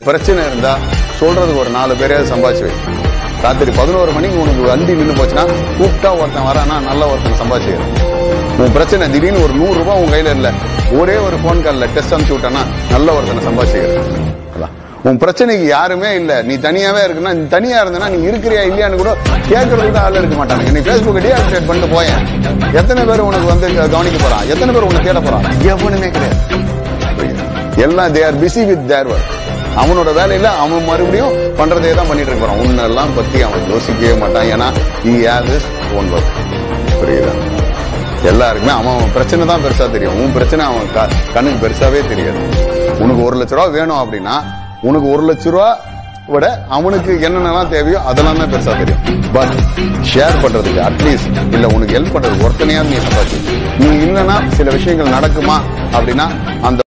பிரச்சனை இருந்தா சொல்றதுக்கு ஒரு நாலு பேரையாவது சம்பாதிச்சு வை ராத்திரி பதினோரு மணிக்கு உனக்கு வண்டி நின்று போச்சுன்னா கூப்பிட்டா ஒருத்தன் வரானா நல்ல ஒருத்தன் சம்பாதிச்சு உன் பிரச்சனை திடீர்னு ஒரு நூறு ரூபாய் உன் கையில இல்ல ஒரே ஒரு போன் கால்ல டெஸ்ட் அனுப்பிச்சு விட்டானா நல்ல ஒருத்தனை சம்பாதிச்சு அதான். உன் பிரச்சனைக்கு யாருமே இல்ல நீ தனியாவே இருக்குன்னா நீ தனியா இருந்தனா நீ இருக்கிறியா இல்லையான்னு கூட கேட்கறதுக்கு கூட ஆள் இருக்க மாட்டாங்க நீ பேஸ்புக் டீஆக்டிவேட் பண்ணிட்டு போயேன் எத்தனை பேர் உனக்கு வந்து கவனிக்க போறான் எத்தனை பேர் உன்னை தேட போறான் எவனுமே கிடையாது எல்லாம் they are busy with their work அவனோட வேலையில அவன் மறுபடியும் பண்றதே தான் பண்ணிட்டு இருக்கான் உன்னெல்லாம் பத்தி அவன் யோசிக்கவே மாட்டான் ஏன்னா he has his own work புரியுதா எல்லாருக்குமே அவன் அவன் பிரச்சனை தான் பெருசா தெரியும் உன் பிரச்சனை அவன் க- கண்ணுக்கு பெருசாவே தெரியாது உனக்கு ஒரு லட்ச ரூபா வேணும் அப்படின்னா உனக்கு ஒரு லட்ச ரூபா விட அவனுக்கு என்னென்னலாம் தேவையோ அதெல்லாம் தான் பெருசா தெரியும் பட் ஷேர் பண்றதுக்கு அட்லீஸ்ட் இல்ல உனக்கு ஹெல்ப் பண்றதுக்கு ஒருத்தனையாவது நீ சம்பாதிச்சு நீ இல்லைன்னா சில விஷயங்கள் நடக்குமா அப்படின்னா அந்த